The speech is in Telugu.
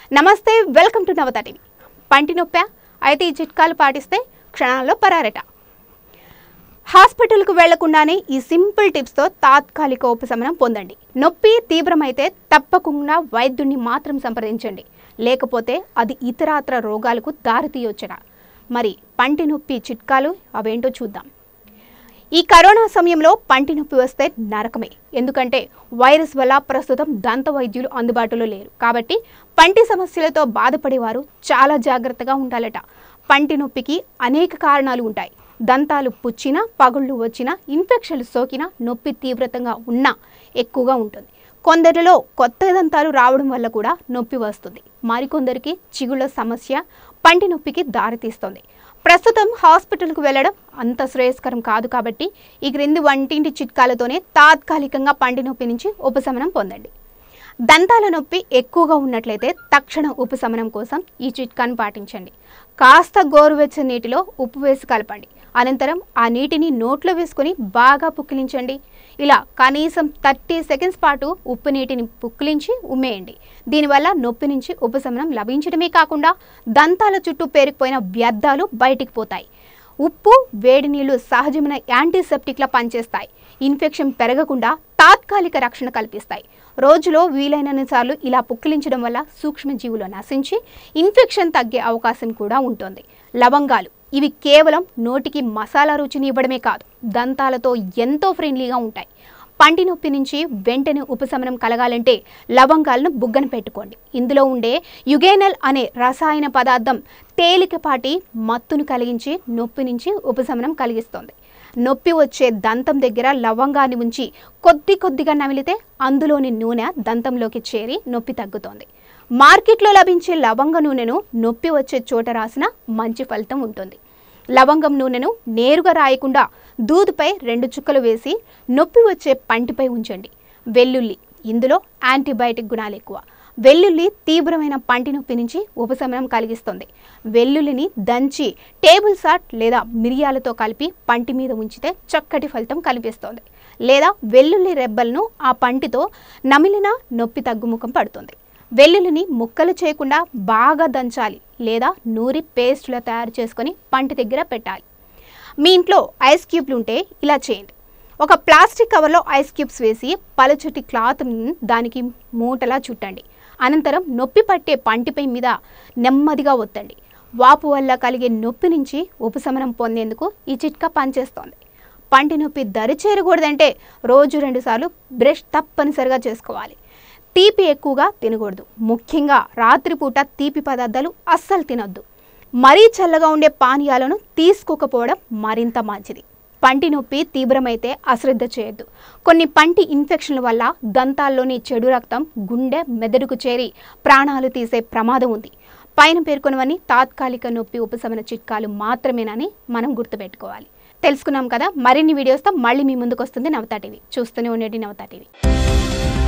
నమస్తే వెల్కమ్ టు నవత టీవీ పంటి నొప్పా అయితే ఈ చిట్కాలు పాటిస్తే క్షణాల్లో పరారట హాస్పిటల్కు వెళ్లకుండానే ఈ సింపుల్ టిప్స్తో తాత్కాలిక ఉపశమనం పొందండి నొప్పి తీవ్రమైతే తప్పకుండా వైద్యుడిని మాత్రం సంప్రదించండి లేకపోతే అది ఇతరాత్ర రోగాలకు దారితీయొచ్చట మరి పంటి నొప్పి చిట్కాలు అవేంటో చూద్దాం ఈ కరోనా సమయంలో పంటి నొప్పి వస్తే నరకమే ఎందుకంటే వైరస్ వల్ల ప్రస్తుతం దంత వైద్యులు అందుబాటులో లేరు కాబట్టి పంటి సమస్యలతో బాధపడేవారు చాలా జాగ్రత్తగా ఉండాలట పంటి నొప్పికి అనేక కారణాలు ఉంటాయి దంతాలు పుచ్చినా పగుళ్ళు వచ్చినా ఇన్ఫెక్షన్లు సోకినా నొప్పి తీవ్రతంగా ఉన్నా ఎక్కువగా ఉంటుంది కొందరిలో కొత్త దంతాలు రావడం వల్ల కూడా నొప్పి వస్తుంది మరికొందరికి చిగుళ్ళ సమస్య పంటి నొప్పికి దారితీస్తుంది ప్రస్తుతం హాస్పిటల్కు వెళ్ళడం అంత శ్రేయస్కరం కాదు కాబట్టి ఈ క్రింది వంటింటి చిట్కాలతోనే తాత్కాలికంగా పంటి నొప్పి నుంచి ఉపశమనం పొందండి దంతాల నొప్పి ఎక్కువగా ఉన్నట్లయితే తక్షణ ఉపశమనం కోసం ఈ చిట్కాను పాటించండి కాస్త గోరువెచ్చని నీటిలో ఉప్పు వేసి కలపండి అనంతరం ఆ నీటిని నోట్లో వేసుకొని బాగా పుక్కిలించండి ఇలా కనీసం థర్టీ సెకండ్స్ పాటు ఉప్పు నీటిని పుక్కిలించి ఉమ్మేయండి దీనివల్ల నొప్పి నుంచి ఉపశమనం లభించడమే కాకుండా దంతాల చుట్టూ పేరుకుపోయిన వ్యర్థాలు బయటికి పోతాయి ఉప్పు వేడి నీళ్లు సహజమైన యాంటీసెప్టిక్లా పనిచేస్తాయి ఇన్ఫెక్షన్ పెరగకుండా తాత్కాలిక రక్షణ కల్పిస్తాయి రోజులో వీలైనన్ని సార్లు ఇలా పుక్కిలించడం వల్ల సూక్ష్మజీవులు నశించి ఇన్ఫెక్షన్ తగ్గే అవకాశం కూడా ఉంటుంది లవంగాలు ఇవి కేవలం నోటికి మసాలా రుచిని ఇవ్వడమే కాదు దంతాలతో ఎంతో ఫ్రెండ్లీగా ఉంటాయి పంటి నొప్పి నుంచి వెంటనే ఉపశమనం కలగాలంటే లవంగాలను బుగ్గన పెట్టుకోండి ఇందులో ఉండే యుగేనల్ అనే రసాయన పదార్థం తేలికపాటి మత్తును కలిగించి నొప్పి నుంచి ఉపశమనం కలిగిస్తుంది నొప్పి వచ్చే దంతం దగ్గర లవంగాన్ని ఉంచి కొద్ది కొద్దిగా నమిలితే అందులోని నూనె దంతంలోకి చేరి నొప్పి తగ్గుతోంది మార్కెట్లో లభించే లవంగ నూనెను నొప్పి వచ్చే చోట రాసిన మంచి ఫలితం ఉంటుంది లవంగం నూనెను నేరుగా రాయకుండా దూదుపై రెండు చుక్కలు వేసి నొప్పి వచ్చే పంటిపై ఉంచండి వెల్లుల్లి ఇందులో యాంటీబయాటిక్ గుణాలు ఎక్కువ వెల్లుల్లి తీవ్రమైన పంటి నొప్పి నుంచి ఉపశమనం కలిగిస్తుంది వెల్లుల్లిని దంచి టేబుల్ సాల్ట్ లేదా మిరియాలతో కలిపి పంటి మీద ఉంచితే చక్కటి ఫలితం కనిపిస్తుంది లేదా వెల్లుల్లి రెబ్బలను ఆ పంటితో నమిలిన నొప్పి తగ్గుముఖం పడుతుంది వెల్లుల్లిని ముక్కలు చేయకుండా బాగా దంచాలి లేదా నూరి పేస్టులా తయారు చేసుకొని పంటి దగ్గర పెట్టాలి మీ ఇంట్లో ఐస్ క్యూబ్లు ఉంటే ఇలా చేయండి ఒక ప్లాస్టిక్ కవర్లో ఐస్ క్యూబ్స్ వేసి పలుచటి క్లాత్ దానికి మూటలా చుట్టండి అనంతరం నొప్పి పట్టే పంటిపై మీద నెమ్మదిగా ఒత్తండి వాపు వల్ల కలిగే నొప్పి నుంచి ఉపశమనం పొందేందుకు ఈ చిట్కా పనిచేస్తోంది పంటి నొప్పి దరి చేరకూడదంటే రోజు రెండుసార్లు బ్రష్ తప్పనిసరిగా చేసుకోవాలి తీపి ఎక్కువగా తినకూడదు ముఖ్యంగా రాత్రిపూట తీపి పదార్థాలు అస్సలు తినొద్దు మరీ చల్లగా ఉండే పానీయాలను తీసుకోకపోవడం మరింత మంచిది పంటి నొప్పి తీవ్రమైతే అశ్రద్ధ చేయొద్దు కొన్ని పంటి ఇన్ఫెక్షన్ల వల్ల దంతాల్లోని చెడు రక్తం గుండె మెదడుకు చేరి ప్రాణాలు తీసే ప్రమాదం ఉంది పైన పేర్కొనవని తాత్కాలిక నొప్పి ఉపశమన చిట్కాలు మాత్రమేనని మనం గుర్తుపెట్టుకోవాలి తెలుసుకున్నాం కదా మరిన్ని వీడియోస్తో మళ్ళీ మీ ముందుకు వస్తుంది నవతా టీవీ చూస్తూనే ఉండేది నవతా టీవీ